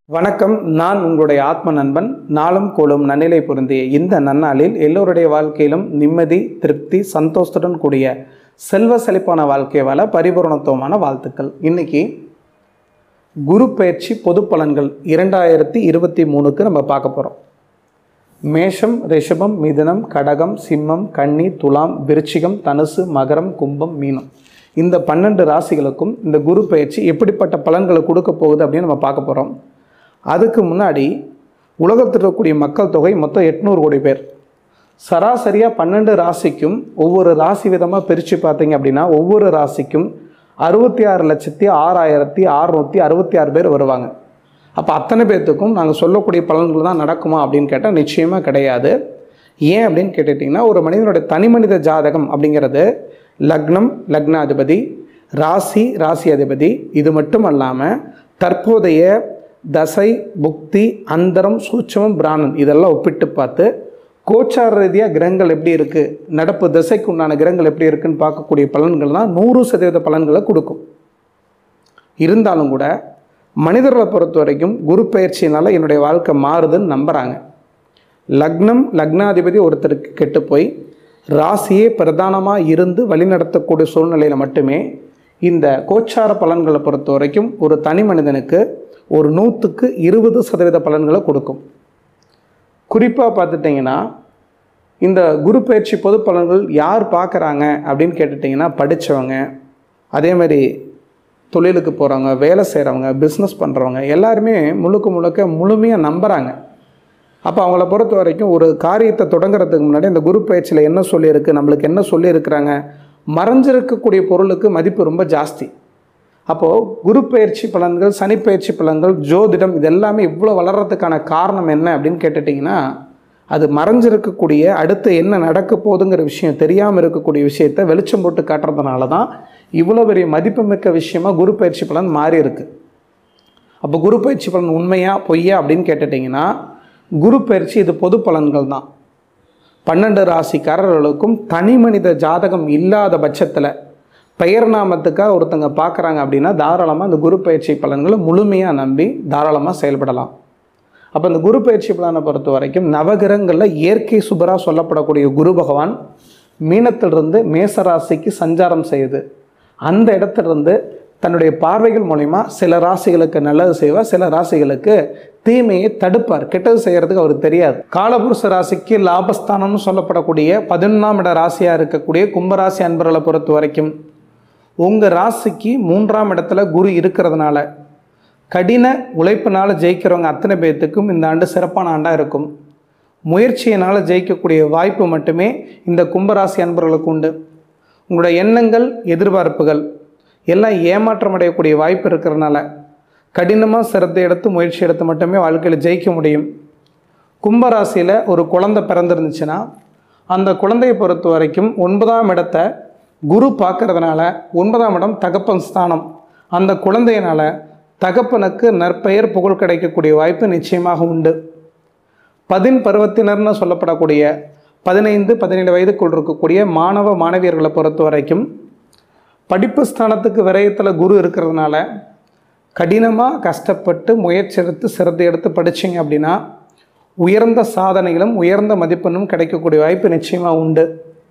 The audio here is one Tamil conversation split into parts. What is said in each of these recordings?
வணக்கம் நான் உங்களுடைய ஆத்ம நண்பன் நாளும் கோளும் நன்னிலை பொருந்திய இந்த நன்னாளில் எல்லோருடைய வாழ்க்கையிலும் நிம்மதி திருப்தி சந்தோஷத்துடன் கூடிய செல்வ செழிப்பான வாழ்க்கை வாழ பரிபூரணத்துவமான வாழ்த்துக்கள் இன்னைக்கு குரு பயிற்சி பொது பலன்கள் இரண்டாயிரத்தி இருபத்தி மூணுக்கு நம்ம பார்க்க போகிறோம் மேஷம் ரிஷபம் மிதுனம் கடகம் சிம்மம் கன்னி துலாம் விருச்சிகம் தனுசு மகரம் கும்பம் மீனம் இந்த பன்னெண்டு ராசிகளுக்கும் இந்த குரு பயிற்சி எப்படிப்பட்ட பலன்களை கொடுக்க போகுது அப்படின்னு நம்ம பார்க்க போகிறோம் அதுக்கு முன்னாடி உலகத்தில் இருக்கக்கூடிய மக்கள் தொகை மொத்தம் எட்நூறு கோடி பேர் சராசரியாக பன்னெண்டு ராசிக்கும் ஒவ்வொரு ராசி விதமாக பிரித்து பார்த்தீங்க அப்படின்னா ஒவ்வொரு ராசிக்கும் அறுபத்தி ஆறு லட்சத்தி ஆறாயிரத்தி அறுநூற்றி அறுபத்தி ஆறு பேர் வருவாங்க அப்போ அத்தனை பேர்த்துக்கும் நாங்கள் சொல்லக்கூடிய பலன்கள் தான் நடக்குமா அப்படின்னு கேட்டால் நிச்சயமாக கிடையாது ஏன் அப்படின்னு கேட்டுட்டிங்கன்னா ஒரு மனிதனுடைய தனி மனித ஜாதகம் அப்படிங்கிறது லக்னம் லக்னாதிபதி ராசி ராசி அதிபதி இது மட்டும் அல்லாமல் தற்போதைய தசை புக்தி அந்தரம் சூட்சமம் பிராணன் இதெல்லாம் ஒப்பிட்டு பார்த்து கோச்சார ரீதியாக கிரகங்கள் எப்படி இருக்குது நடப்பு திசைக்கு உண்டான கிரகங்கள் எப்படி இருக்குன்னு பார்க்கக்கூடிய பலன்கள் தான் நூறு சதவீத பலன்களை கொடுக்கும் இருந்தாலும் கூட மனிதர்களை பொறுத்த வரைக்கும் குரு பயிற்சியினால் என்னுடைய வாழ்க்கை மாறுதுன்னு நம்புகிறாங்க லக்னம் லக்னாதிபதி ஒருத்தருக்கு கெட்டு போய் ராசியே பிரதானமாக இருந்து வழிநடத்தக்கூடிய சூழ்நிலையில் மட்டுமே இந்த கோச்சார பலன்களை பொறுத்த வரைக்கும் ஒரு தனி மனிதனுக்கு ஒரு நூற்றுக்கு இருபது சதவீத பலன்களை கொடுக்கும் குறிப்பாக பார்த்துட்டிங்கன்னா இந்த குரு பயிற்சி பொது பலன்கள் யார் பார்க்குறாங்க அப்படின்னு கேட்டுட்டிங்கன்னா படித்தவங்க அதே மாதிரி தொழிலுக்கு போகிறவங்க வேலை செய்கிறவங்க பிஸ்னஸ் பண்ணுறவங்க எல்லாருமே முழுக்க முழுக்க முழுமையாக நம்புகிறாங்க அப்போ அவங்கள பொறுத்த வரைக்கும் ஒரு காரியத்தை தொடங்குறதுக்கு முன்னாடி இந்த குரு பயிற்சியில் என்ன சொல்லியிருக்கு நம்மளுக்கு என்ன சொல்லியிருக்கிறாங்க மறைஞ்சிருக்கக்கூடிய பொருளுக்கு மதிப்பு ரொம்ப ஜாஸ்தி அப்போது குரு பயிற்சி பலன்கள் சனி பயிற்சி பலன்கள் ஜோதிடம் இது எல்லாமே இவ்வளோ வளர்கிறதுக்கான காரணம் என்ன அப்படின்னு கேட்டுட்டிங்கன்னா அது மறைஞ்சிருக்கக்கூடிய அடுத்து என்ன நடக்க போகுதுங்கிற விஷயம் தெரியாமல் இருக்கக்கூடிய விஷயத்தை வெளிச்சம் போட்டு காட்டுறதுனால தான் இவ்வளோ பெரிய மதிப்புமிக்க விஷயமா குரு பயிற்சி பலன் மாறி இருக்கு அப்போ குரு பயிற்சி பலன் உண்மையா பொய்யா அப்படின்னு கேட்டுட்டிங்கன்னா குரு பயிற்சி இது பொது பலன்கள் தான் பன்னெண்டு ராசிக்காரர்களுக்கும் தனி மனித ஜாதகம் இல்லாத பட்சத்தில் பெயர் நாமத்துக்காக ஒருத்தங்க பார்க்குறாங்க அப்படின்னா தாராளமாக இந்த குரு பயிற்சி பலன்களை முழுமையாக நம்பி தாராளமாக செயல்படலாம் அப்போ இந்த குரு பயிற்சி பலனை பொறுத்த வரைக்கும் நவகிரகங்களில் இயற்கை சுபராக சொல்லப்படக்கூடிய குரு பகவான் மீனத்திலிருந்து மேசராசிக்கு சஞ்சாரம் செய்யுது அந்த இடத்துலேருந்து தன்னுடைய பார்வைகள் மூலிமா சில ராசிகளுக்கு நல்லது செய்வார் சில ராசிகளுக்கு தீமையை தடுப்பார் கெட்டது செய்கிறதுக்கு அவருக்கு தெரியாது காலபுருஷ ராசிக்கு லாபஸ்தானம்னு சொல்லப்படக்கூடிய பதினொன்றாம் இட ராசியாக இருக்கக்கூடிய கும்பராசி அன்பர்களை பொறுத்த வரைக்கும் உங்கள் ராசிக்கு மூன்றாம் இடத்துல குரு இருக்கிறதுனால கடின உழைப்பினால் ஜெயிக்கிறவங்க அத்தனை பேர்த்துக்கும் இந்த ஆண்டு சிறப்பான ஆண்டாக இருக்கும் முயற்சியினால் ஜெயிக்கக்கூடிய வாய்ப்பு மட்டுமே இந்த கும்பராசி அன்பர்களுக்கு உண்டு உங்களுடைய எண்ணங்கள் எதிர்பார்ப்புகள் எல்லாம் ஏமாற்றம் அடையக்கூடிய வாய்ப்பு இருக்கிறதுனால கடினமாக சிரத்தை எடுத்து முயற்சி எடுத்து மட்டுமே வாழ்க்கையில் ஜெயிக்க முடியும் கும்பராசியில் ஒரு குழந்தை பிறந்திருந்துச்சுன்னா அந்த குழந்தையை பொறுத்த வரைக்கும் ஒன்பதாம் இடத்தை குரு பார்க்கறதுனால ஒன்பதாம் இடம் தகப்பன் ஸ்தானம் அந்த குழந்தையினால் தகப்பனுக்கு நற்பெயர் புகழ் கிடைக்கக்கூடிய வாய்ப்பு நிச்சயமாக உண்டு பதின் பருவத்தினர்னு சொல்லப்படக்கூடிய பதினைந்து பதினேழு வயதுக்குள் இருக்கக்கூடிய மாணவ மாணவியர்களை பொறுத்த வரைக்கும் படிப்பு ஸ்தானத்துக்கு விரயத்தில் குரு இருக்கிறதுனால கடினமாக கஷ்டப்பட்டு முயற்சி எடுத்து சிரத்தை எடுத்து படிச்சிங்க அப்படின்னா உயர்ந்த சாதனைகளும் உயர்ந்த மதிப்பெண்ணும் கிடைக்கக்கூடிய வாய்ப்பு நிச்சயமாக உண்டு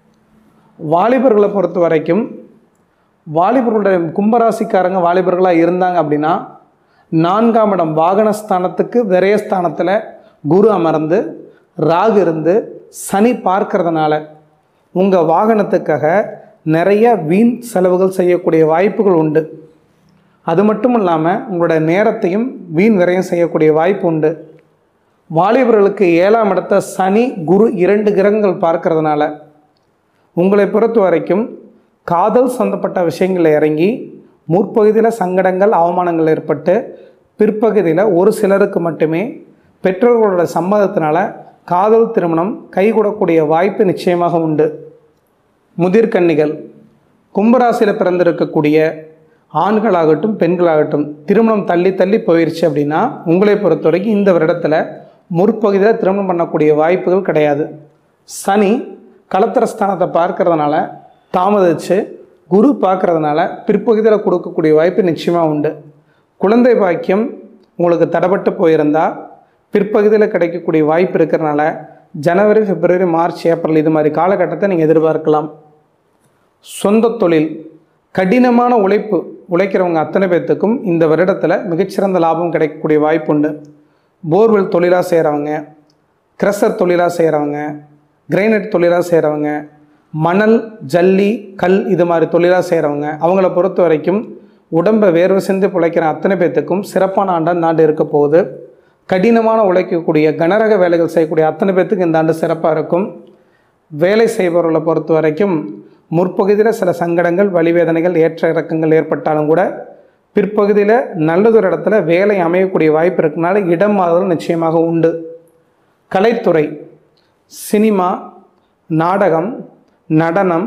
வாலிபர்களை பொறுத்த வரைக்கும் வாலிபர்களுடைய கும்பராசிக்காரங்க வாலிபர்களாக இருந்தாங்க அப்படின்னா நான்காம் இடம் வாகனஸ்தானத்துக்கு விரயஸ்தானத்தில் குரு அமர்ந்து ராகு இருந்து சனி பார்க்கறதுனால உங்கள் வாகனத்துக்காக நிறைய வீண் செலவுகள் செய்யக்கூடிய வாய்ப்புகள் உண்டு அது மட்டும் இல்லாமல் உங்களோட நேரத்தையும் வீண் விரயம் செய்யக்கூடிய வாய்ப்பு உண்டு வாலிபர்களுக்கு ஏழாம் இடத்த சனி குரு இரண்டு கிரகங்கள் பார்க்கறதுனால உங்களை பொறுத்த வரைக்கும் காதல் சம்பந்தப்பட்ட விஷயங்களில் இறங்கி முற்பகுதியில் சங்கடங்கள் அவமானங்கள் ஏற்பட்டு பிற்பகுதியில் ஒரு சிலருக்கு மட்டுமே பெற்றோர்களோட சம்மதத்தினால காதல் திருமணம் கைகூடக்கூடிய வாய்ப்பு நிச்சயமாக உண்டு முதிர்கன்னிகள் கும்பராசியில் பிறந்திருக்கக்கூடிய ஆண்களாகட்டும் பெண்களாகட்டும் திருமணம் தள்ளி தள்ளி போயிடுச்சு அப்படின்னா உங்களை பொறுத்த வரைக்கும் இந்த வருடத்தில் முற்பகுதியில் திருமணம் பண்ணக்கூடிய வாய்ப்புகள் கிடையாது சனி கலத்திரஸ்தானத்தை பார்க்கறதுனால தாமதிச்சு குரு பார்க்கறதுனால பிற்பகுதியில் கொடுக்கக்கூடிய வாய்ப்பு நிச்சயமாக உண்டு குழந்தை பாக்கியம் உங்களுக்கு தடைப்பட்டு போயிருந்தா பிற்பகுதியில் கிடைக்கக்கூடிய வாய்ப்பு இருக்கிறனால ஜனவரி பிப்ரவரி மார்ச் ஏப்ரல் இது மாதிரி காலகட்டத்தை நீங்கள் எதிர்பார்க்கலாம் சொந்த தொழில் கடினமான உழைப்பு உழைக்கிறவங்க அத்தனை பேர்த்துக்கும் இந்த வருடத்தில் மிகச்சிறந்த லாபம் கிடைக்கக்கூடிய வாய்ப்பு உண்டு போர்வெல் தொழிலாக செய்கிறவங்க கிரஷர் தொழிலாக செய்கிறவங்க கிரைனைட் தொழிலாக செய்கிறவங்க மணல் ஜல்லி கல் இது மாதிரி தொழிலாக செய்கிறவங்க அவங்கள பொறுத்த வரைக்கும் உடம்பை வேர்வை செஞ்சு பிழைக்கிற அத்தனை பேர்த்துக்கும் சிறப்பான ஆண்டாக இந்த ஆண்டு இருக்க போகுது கடினமான உழைக்கக்கூடிய கனரக வேலைகள் செய்யக்கூடிய அத்தனை பேர்த்துக்கு இந்த ஆண்டு சிறப்பாக இருக்கும் வேலை செய்பவர்களை பொறுத்த வரைக்கும் முற்பகுதியில் சில சங்கடங்கள் வழிவேதனைகள் ஏற்ற இறக்கங்கள் ஏற்பட்டாலும் கூட பிற்பகுதியில் நல்லதொரு இடத்துல வேலை அமையக்கூடிய வாய்ப்பு இருக்கனால இடம் மாறுதல் நிச்சயமாக உண்டு கலைத்துறை சினிமா நாடகம் நடனம்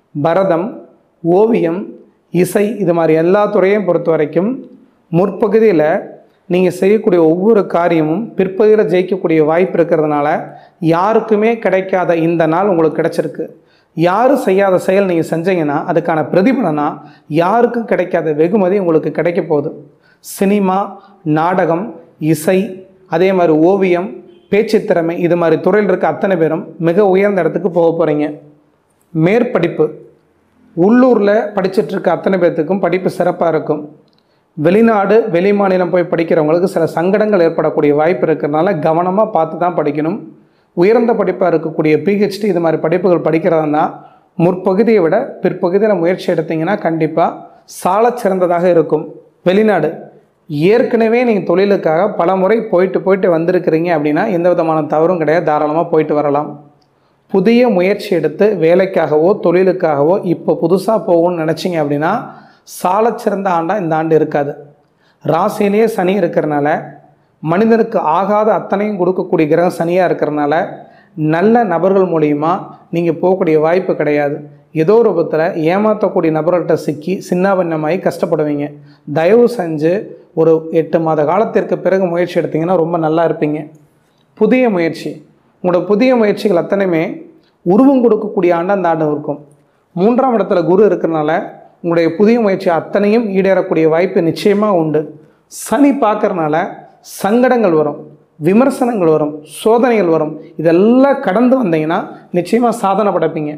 பரதம் ஓவியம் இசை இது மாதிரி எல்லா துறையும் பொறுத்த வரைக்கும் முற்பகுதியில் நீங்கள் செய்யக்கூடிய ஒவ்வொரு காரியமும் பிற்பகுதியில் ஜெயிக்கக்கூடிய வாய்ப்பு இருக்கிறதுனால யாருக்குமே கிடைக்காத இந்த நாள் உங்களுக்கு கிடைச்சிருக்கு யாரும் செய்யாத செயல் நீங்கள் செஞ்சீங்கன்னா அதுக்கான பிரதிபலனா யாருக்கும் கிடைக்காத வெகுமதி உங்களுக்கு கிடைக்க போகுது சினிமா நாடகம் இசை அதே மாதிரி ஓவியம் பேச்சுத் திறமை இது மாதிரி துறையில் இருக்க அத்தனை பேரும் மிக உயர்ந்த இடத்துக்கு போக போகிறீங்க மேற்படிப்பு உள்ளூரில் படிச்சுட்டு இருக்க அத்தனை பேர்த்துக்கும் படிப்பு சிறப்பாக இருக்கும் வெளிநாடு வெளி மாநிலம் போய் படிக்கிறவங்களுக்கு சில சங்கடங்கள் ஏற்படக்கூடிய வாய்ப்பு இருக்கிறதுனால கவனமாக பார்த்து தான் படிக்கணும் உயர்ந்த படிப்பாக இருக்கக்கூடிய பிஹெச்டி இது மாதிரி படிப்புகள் படிக்கிறதா முற்பகுதியை விட பிற்பகுதியில் முயற்சி எடுத்தீங்கன்னா கண்டிப்பாக சாலச் சிறந்ததாக இருக்கும் வெளிநாடு ஏற்கனவே நீங்கள் தொழிலுக்காக பல முறை போயிட்டு போயிட்டு வந்திருக்கிறீங்க அப்படின்னா எந்த விதமான தவறும் கிடையாது தாராளமாக போயிட்டு வரலாம் புதிய முயற்சி எடுத்து வேலைக்காகவோ தொழிலுக்காகவோ இப்போ புதுசாக போகணும்னு நினச்சிங்க அப்படின்னா சாலச் சிறந்த ஆண்டாக இந்த ஆண்டு இருக்காது ராசியிலேயே சனி இருக்கிறனால மனிதனுக்கு ஆகாத அத்தனையும் கொடுக்கக்கூடிய கிரகம் சனியாக இருக்கிறனால நல்ல நபர்கள் மூலியமா நீங்கள் போகக்கூடிய வாய்ப்பு கிடையாது ஏதோ ஒரு விதத்தில் ஏமாற்றக்கூடிய நபர்கள்ட்ட சிக்கி சின்னாபின்னமாகி கஷ்டப்படுவீங்க தயவு செஞ்சு ஒரு எட்டு மாத காலத்திற்கு பிறகு முயற்சி எடுத்தீங்கன்னா ரொம்ப நல்லா இருப்பீங்க புதிய முயற்சி உங்களோட புதிய முயற்சிகள் அத்தனையுமே உருவம் கொடுக்கக்கூடிய ஆண்டு அந்த ஆண்டு இருக்கும் மூன்றாம் இடத்துல குரு இருக்கிறனால உங்களுடைய புதிய முயற்சி அத்தனையும் ஈடேறக்கூடிய வாய்ப்பு நிச்சயமாக உண்டு சனி பார்க்கறனால சங்கடங்கள் வரும் விமர்சனங்கள் வரும் சோதனைகள் வரும் இதெல்லாம் கடந்து வந்தீங்கன்னா நிச்சயமாக சாதனை படைப்பீங்க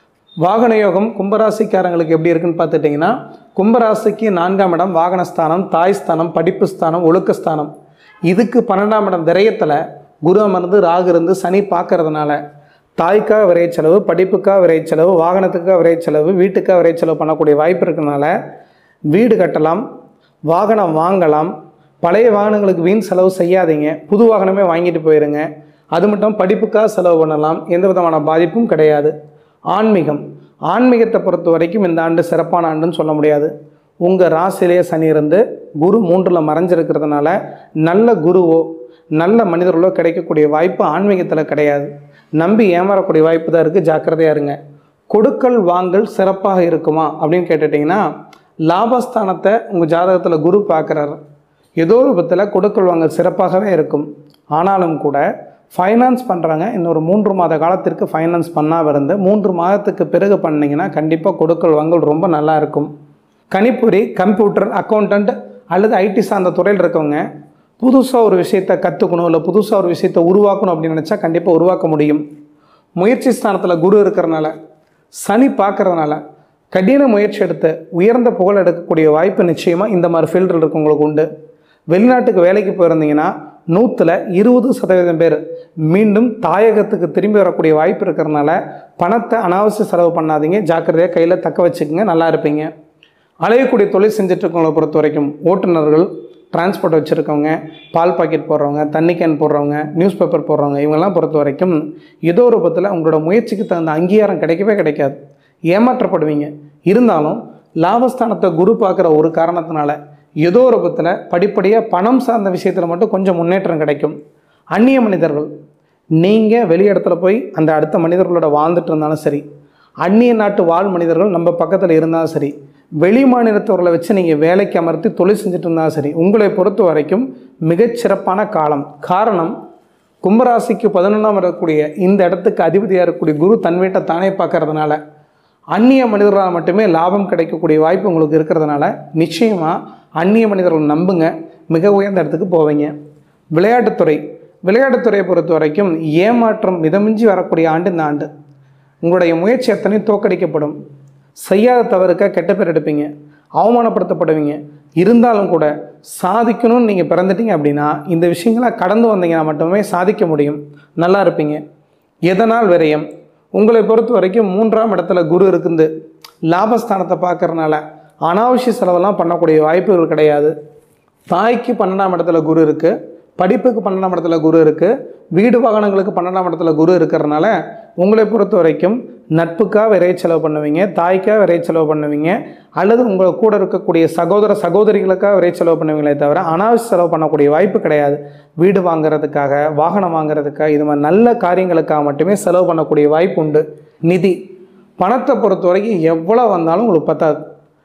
வாகன யோகம் கும்பராசிக்காரங்களுக்கு எப்படி இருக்குன்னு பார்த்துட்டிங்கன்னா கும்பராசிக்கு நான்காம் இடம் வாகனஸ்தானம் தாய் ஸ்தானம் படிப்பு ஸ்தானம் ஒழுக்க ஸ்தானம் இதுக்கு பன்னெண்டாம் இடம் விரயத்தில் குரு அமர்ந்து ராகு இருந்து சனி பார்க்கறதுனால தாய்க்காக விரைய செலவு படிப்புக்காக விரைய செலவு வாகனத்துக்காக விரைய செலவு வீட்டுக்காக விரைய செலவு பண்ணக்கூடிய வாய்ப்பு இருக்கனால வீடு கட்டலாம் வாகனம் வாங்கலாம் பழைய வாகனங்களுக்கு வீண் செலவு செய்யாதீங்க புது வாகனமே வாங்கிட்டு போயிருங்க அது மட்டும் படிப்புக்காக செலவு பண்ணலாம் எந்த விதமான பாதிப்பும் கிடையாது ஆன்மீகம் ஆன்மீகத்தை பொறுத்த வரைக்கும் இந்த ஆண்டு சிறப்பான ஆண்டுன்னு சொல்ல முடியாது உங்கள் ராசியிலே சனி இருந்து குரு மூன்றில் மறைஞ்சிருக்கிறதுனால நல்ல குருவோ நல்ல மனிதர்களோ கிடைக்கக்கூடிய வாய்ப்பு ஆன்மீகத்தில் கிடையாது நம்பி ஏமாறக்கூடிய வாய்ப்பு தான் இருக்குது ஜாக்கிரதையாக இருங்க கொடுக்கல் வாங்கல் சிறப்பாக இருக்குமா அப்படின்னு கேட்டுட்டிங்கன்னா லாபஸ்தானத்தை உங்கள் ஜாதகத்தில் குரு பார்க்குறாரு ஏதோ ஒரு விதத்தில் கொடுக்கல் வாங்கல் சிறப்பாகவே இருக்கும் ஆனாலும் கூட ஃபைனான்ஸ் பண்ணுறாங்க இன்னொரு மூன்று மாத காலத்திற்கு ஃபைனான்ஸ் பண்ணாமல் இருந்து மூன்று மாதத்துக்கு பிறகு பண்ணீங்கன்னா கண்டிப்பாக கொடுக்கல் வாங்கல் ரொம்ப நல்லா இருக்கும் கணிப்பொறி கம்ப்யூட்டர் அக்கௌண்டண்ட் அல்லது ஐடி சார்ந்த துறையில் இருக்கவங்க புதுசாக ஒரு விஷயத்தை கற்றுக்கணும் இல்லை புதுசாக ஒரு விஷயத்தை உருவாக்கணும் அப்படின்னு நினச்சா கண்டிப்பாக உருவாக்க முடியும் முயற்சி ஸ்தானத்தில் குரு இருக்கிறனால சனி பார்க்கறதுனால கடின முயற்சி எடுத்து உயர்ந்த புகழ் எடுக்கக்கூடிய வாய்ப்பு நிச்சயமாக இந்த மாதிரி ஃபீல்டில் இருக்கவங்களுக்கு உண்டு வெளிநாட்டுக்கு வேலைக்கு போயிருந்தீங்கன்னா நூற்றில் இருபது சதவீதம் பேர் மீண்டும் தாயகத்துக்கு திரும்பி வரக்கூடிய வாய்ப்பு இருக்கிறனால பணத்தை அனாவசிய செலவு பண்ணாதீங்க ஜாக்கிரதையாக கையில் தக்க வச்சுக்கோங்க நல்லா இருப்பீங்க அலையக்கூடிய தொழில் செஞ்சுட்டு இருக்கவங்களை பொறுத்த வரைக்கும் ஓட்டுநர்கள் டிரான்ஸ்போர்ட் வச்சுருக்கவங்க பால் பாக்கெட் போடுறவங்க தண்ணி கேன் போடுறவங்க நியூஸ் பேப்பர் போடுறவங்க இவங்கெல்லாம் பொறுத்த வரைக்கும் ஏதோ ஒரு பத்தில் உங்களோட முயற்சிக்கு தகுந்த அங்கீகாரம் கிடைக்கவே கிடைக்காது ஏமாற்றப்படுவீங்க இருந்தாலும் லாபஸ்தானத்தை குரு பார்க்குற ஒரு காரணத்தினால ஏதோ ஒரு பத்தில் படிப்படியாக பணம் சார்ந்த விஷயத்தில் மட்டும் கொஞ்சம் முன்னேற்றம் கிடைக்கும் அந்நிய மனிதர்கள் நீங்கள் வெளி இடத்துல போய் அந்த அடுத்த மனிதர்களோட வாழ்ந்துட்டு இருந்தாலும் சரி அந்நிய நாட்டு வாழ் மனிதர்கள் நம்ம பக்கத்தில் இருந்தாலும் சரி வெளி மாநிலத்தவர்களை வச்சு நீங்கள் வேலைக்கு அமர்த்தி தொழில் செஞ்சுட்டு இருந்தாலும் சரி உங்களை பொறுத்த வரைக்கும் மிகச்சிறப்பான காலம் காரணம் கும்பராசிக்கு பதினொன்றாம் இருக்கக்கூடிய இந்த இடத்துக்கு அதிபதியாக இருக்கக்கூடிய குரு தன் வீட்டை தானே பார்க்கறதுனால அந்நிய மனிதர்களால் மட்டுமே லாபம் கிடைக்கக்கூடிய வாய்ப்பு உங்களுக்கு இருக்கிறதுனால நிச்சயமாக அந்நிய மனிதர்கள் நம்புங்க மிக உயர்ந்த இடத்துக்கு போவீங்க விளையாட்டுத்துறை விளையாட்டுத்துறையை பொறுத்த வரைக்கும் ஏமாற்றம் மிதமிஞ்சி வரக்கூடிய ஆண்டு இந்த ஆண்டு உங்களுடைய முயற்சி அத்தனை தோக்கடிக்கப்படும் செய்யாத தவறுக்க கெட்ட பேர் எடுப்பீங்க அவமானப்படுத்தப்படுவீங்க இருந்தாலும் கூட சாதிக்கணும்னு நீங்கள் பிறந்துட்டீங்க அப்படின்னா இந்த விஷயங்களை கடந்து வந்தீங்கன்னா மட்டுமே சாதிக்க முடியும் நல்லா இருப்பீங்க எதனால் விரயம் உங்களை பொறுத்த வரைக்கும் மூன்றாம் இடத்துல குரு இருக்குது லாபஸ்தானத்தை பார்க்கறனால அனாவசிய செலவெல்லாம் பண்ணக்கூடிய வாய்ப்புகள் கிடையாது தாய்க்கு பன்னெண்டாம் இடத்துல குரு இருக்குது படிப்புக்கு பன்னெண்டாம் இடத்துல குரு இருக்குது வீடு வாகனங்களுக்கு பன்னெண்டாம் இடத்துல குரு இருக்கிறனால உங்களை பொறுத்த வரைக்கும் நட்புக்காக விரை செலவு பண்ணுவீங்க தாய்க்காக விரை செலவு பண்ணுவீங்க அல்லது உங்களை கூட இருக்கக்கூடிய சகோதர சகோதரிகளுக்காக விரை செலவு பண்ணுவீங்களே தவிர அனாவசிய செலவு பண்ணக்கூடிய வாய்ப்பு கிடையாது வீடு வாங்குறதுக்காக வாகனம் வாங்குறதுக்காக இது மாதிரி நல்ல காரியங்களுக்காக மட்டுமே செலவு பண்ணக்கூடிய வாய்ப்பு உண்டு நிதி பணத்தை பொறுத்த வரைக்கும் எவ்வளோ வந்தாலும் உங்களுக்கு பத்தாது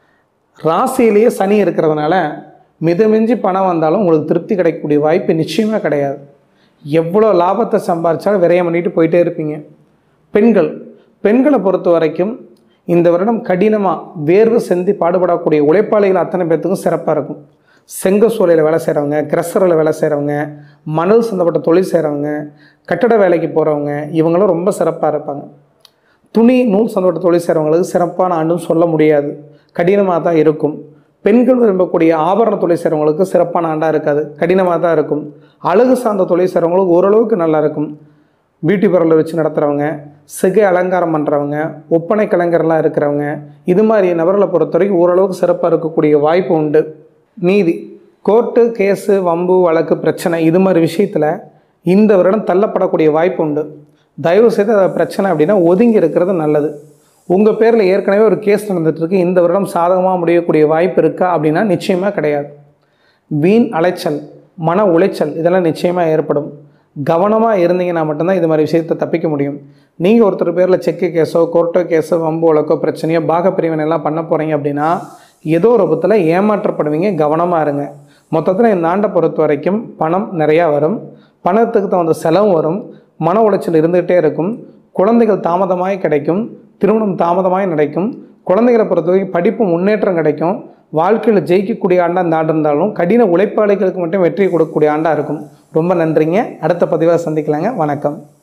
ராசியிலேயே சனி இருக்கிறதுனால மிதமிஞ்சி பணம் வந்தாலும் உங்களுக்கு திருப்தி கிடைக்கக்கூடிய வாய்ப்பு நிச்சயமாக கிடையாது எவ்வளோ லாபத்தை சம்பாதிச்சாலும் விரயம் பண்ணிட்டு போயிட்டே இருப்பீங்க பெண்கள் பெண்களை பொறுத்த வரைக்கும் இந்த வருடம் கடினமாக வேர்வு செந்தி பாடுபடக்கூடிய உழைப்பாளிகள் அத்தனை பேர்த்துக்கும் சிறப்பாக இருக்கும் செங்க சூளையில் வேலை செய்கிறவங்க கிரசரில் வேலை செய்கிறவங்க மணல் சம்மந்தப்பட்ட தொழில் செய்கிறவங்க கட்டட வேலைக்கு போகிறவங்க இவங்களும் ரொம்ப சிறப்பாக இருப்பாங்க துணி நூல் சம்மந்தப்பட்ட தொழில் செய்கிறவங்களுக்கு சிறப்பான ஆண்டும் சொல்ல முடியாது கடினமாக தான் இருக்கும் பெண்கள் விரும்பக்கூடிய ஆபரண தொழில் செய்கிறவங்களுக்கு சிறப்பான ஆண்டாக இருக்காது கடினமாக தான் இருக்கும் அழகு சார்ந்த தொழில் செய்கிறவங்களுக்கு ஓரளவுக்கு நல்லா இருக்கும் பியூட்டி பார்லர் வச்சு நடத்துகிறவங்க சிகை அலங்காரம் பண்ணுறவங்க ஒப்பனை கலைஞர்லாம் இருக்கிறவங்க இது மாதிரி நபர்களை பொறுத்தவரைக்கும் ஓரளவுக்கு சிறப்பாக இருக்கக்கூடிய வாய்ப்பு உண்டு நீதி கோர்ட்டு கேஸு வம்பு வழக்கு பிரச்சனை இது மாதிரி விஷயத்தில் இந்த வருடம் தள்ளப்படக்கூடிய வாய்ப்பு உண்டு தயவு செய்து அது பிரச்சனை அப்படின்னா ஒதுங்கி இருக்கிறது நல்லது உங்கள் பேரில் ஏற்கனவே ஒரு கேஸ் நடந்துகிட்ருக்கு இந்த வருடம் சாதகமாக முடியக்கூடிய வாய்ப்பு இருக்கா அப்படின்னா நிச்சயமாக கிடையாது வீண் அலைச்சல் மன உளைச்சல் இதெல்லாம் நிச்சயமாக ஏற்படும் கவனமாக இருந்தீங்கன்னா மட்டும்தான் இது மாதிரி விஷயத்தை தப்பிக்க முடியும் நீங்கள் ஒருத்தர் பேரில் செக்கு கேஸோ கோர்ட்டோ கேஸோ வம்பு வழக்கோ பிரச்சனையோ பாகப்பிரிவினை எல்லாம் பண்ண போகிறீங்க அப்படின்னா ஏதோ ஒரு விபத்தில் ஏமாற்றப்படுவீங்க கவனமாக இருங்க மொத்தத்தில் இந்த ஆண்டை பொறுத்த வரைக்கும் பணம் நிறையா வரும் பணத்துக்கு தகுந்த செலவும் வரும் மன உளைச்சல் இருந்துகிட்டே இருக்கும் குழந்தைகள் தாமதமாய் கிடைக்கும் திருமணம் தாமதமாய் நடக்கும் குழந்தைகளை பொறுத்தவரைக்கும் படிப்பு முன்னேற்றம் கிடைக்கும் வாழ்க்கையில் ஜெயிக்கக்கூடிய ஆண்டாக இந்த ஆண்டு இருந்தாலும் கடின உழைப்பாளிகளுக்கு மட்டும் வெற்றி கொடுக்கக்கூடிய ஆண்டாக இருக்கும் ரொம்ப நன்றிங்க அடுத்த பதிவாக சந்திக்கலாங்க வணக்கம்